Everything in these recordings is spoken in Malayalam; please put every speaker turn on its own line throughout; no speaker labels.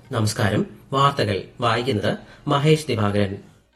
നമസ്കാരം വാർത്തകൾ വായിക്കുന്നത് മഹേഷ് ദിവാകരൻ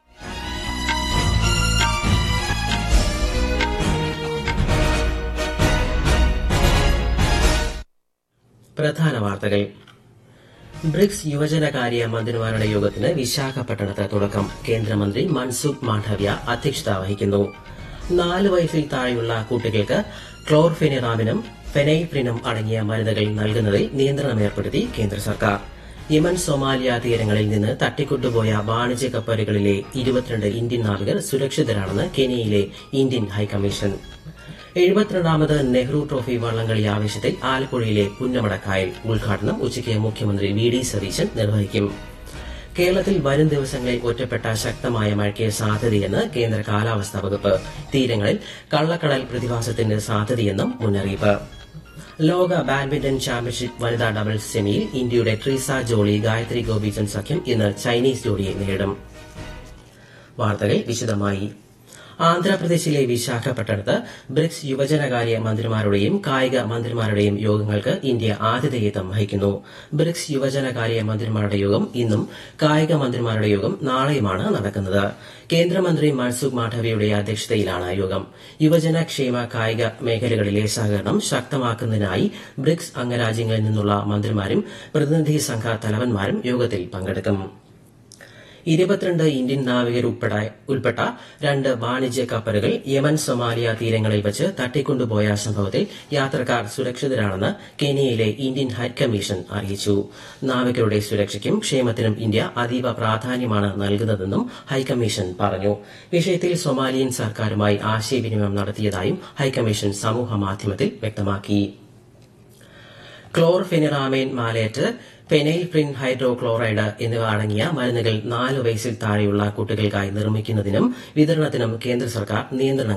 പ്രധാന വാർത്തകൾ ബ്രിക്സ് യുവജനകാര്യ മന്ത്രിമാരുടെ യോഗത്തിന് വിശാഖപട്ടണത്ത് തുടക്കം കേന്ദ്രമന്ത്രി മൻസുഖ് മാണ്ഡവ്യ അധ്യക്ഷത വഹിക്കുന്നു നാല് വയസ്സിൽ താഴെയുള്ള കുട്ടികൾക്ക് ക്ലോർഫെനിറാമിനും ഫെനൈഫ്രിനും അടങ്ങിയ മരുന്നുകൾ നൽകുന്നതിൽ നിയന്ത്രണം ഏർപ്പെടുത്തി കേന്ദ്ര സർക്കാർ യമൻ സൊമാലിയ തീരങ്ങളിൽ നിന്ന് തട്ടിക്കൊണ്ടുപോയ വാണിജ്യ കപ്പലുകളിലെ ഇരുപത്തിരണ്ട് ഇന്ത്യൻ നാവികർ സുരക്ഷിതരാണെന്ന് കെനിയയിലെ ഇന്ത്യൻ ഹൈക്കമ്മീഷൻ എഴുപത്തിരണ്ടാമത് നെഹ്റു ട്രോഫി വള്ളംകളി ആവേശത്തിൽ ആലപ്പുഴയിലെ പുന്നമടക്കായൽ ഉദ്ഘാടനം ഉച്ചയ്ക്ക് മുഖ്യമന്ത്രി വി ഡി സതീശൻ നിർവഹിക്കും കേരളത്തിൽ വരും ദിവസങ്ങളിൽ ഒറ്റപ്പെട്ട ശക്തമായ മഴയ്ക്ക് സാധ്യതയെന്ന് കേന്ദ്ര കാലാവസ്ഥാ വകുപ്പ് തീരങ്ങളിൽ കള്ളക്കടൽ പ്രതിഭാസത്തിന് സാധ്യതയെന്നും മുന്നറിയിപ്പ് ലോക ബാഡ്മിന്റൺ ചാമ്പ്യൻഷിപ്പ് വനിതാ ഡബിൾസ് സെമിയിൽ ഇന്ത്യയുടെ ട്രീസ ജോളി ഗായത്രി ഗോപീചന്ദ് സഖ്യം ഇന്ന് ചൈനീസ് ജോഡിയെ നേരിടും വാർത്തകൾ വിശദമായി ആന്ധ്രാപ്രദേശിലെ വിശാഖപട്ടണത്ത് ബ്രിക്സ് യുവജനകാര്യ മന്ത്രിമാരുടെയും കായിക മന്ത്രിമാരുടെയും യോഗങ്ങൾക്ക് ഇന്ത്യ ആതിഥേയത്വം വഹിക്കുന്നു ബ്രിക്സ് യുവജനകാര്യ മന്ത്രിമാരുടെ യോഗം ഇന്നും കായിക മന്ത്രിമാരുടെ യോഗം നാളെയുമാണ് നടക്കുന്നത് കേന്ദ്രമന്ത്രി മൻസുഖ് മാണ്ഡവ്യയുടെ അധ്യക്ഷതയിലാണ് യോഗം യുവജന ക്ഷേമ കായിക മേഖലകളിലെ സഹകരണം ശക്തമാക്കുന്നതിനായി ബ്രിക്സ് അംഗരാജ്യങ്ങളിൽ നിന്നുള്ള മന്ത്രിമാരും പ്രതിനിധി സംഘ തലവന്മാരും യോഗത്തിൽ പങ്കെടുക്കും ഇരുപത്തിരണ്ട് ഇന്ത്യൻ നാവികർ ഉൾപ്പെട്ട രണ്ട് വാണിജ്യ കപ്പലുകൾ യമൻ സൊമാലിയ തീരങ്ങളിൽ വച്ച് തട്ടിക്കൊണ്ടുപോയ സംഭവത്തിൽ യാത്രക്കാർ സുരക്ഷിതരാണെന്ന് കെനിയയിലെ ഇന്ത്യൻ ഹൈക്കമ്മീഷൻ അറിയിച്ചു നാവികരുടെ സുരക്ഷയ്ക്കും ക്ഷേമത്തിനും ഇന്ത്യ അതീവ പ്രാധാന്യമാണ് നൽകുന്നതെന്നും ഹൈക്കമ്മീഷൻ പറഞ്ഞു വിഷയത്തിൽ സൊമാലിയൻ സർക്കാരുമായി ആശയവിനിമയം നടത്തിയതായും ഹൈക്കമ്മീഷൻ സമൂഹമാധ്യമത്തിൽ വ്യക്തമാക്കി ക്ലോർഫെനിറാമൈൻ മാലേറ്റ് ഫെനൈൽഫ്രിൻ ഹൈഡ്രോക്ലോറൈഡ് എന്നിവ അടങ്ങിയ മരുന്നുകൾ നാല് വയസ്സിൽ താഴെയുള്ള കുട്ടികൾക്കായി നിർമ്മിക്കുന്നതിനും വിതരണത്തിനും കേന്ദ്ര സർക്കാർ നിയന്ത്രണങ്ങൾ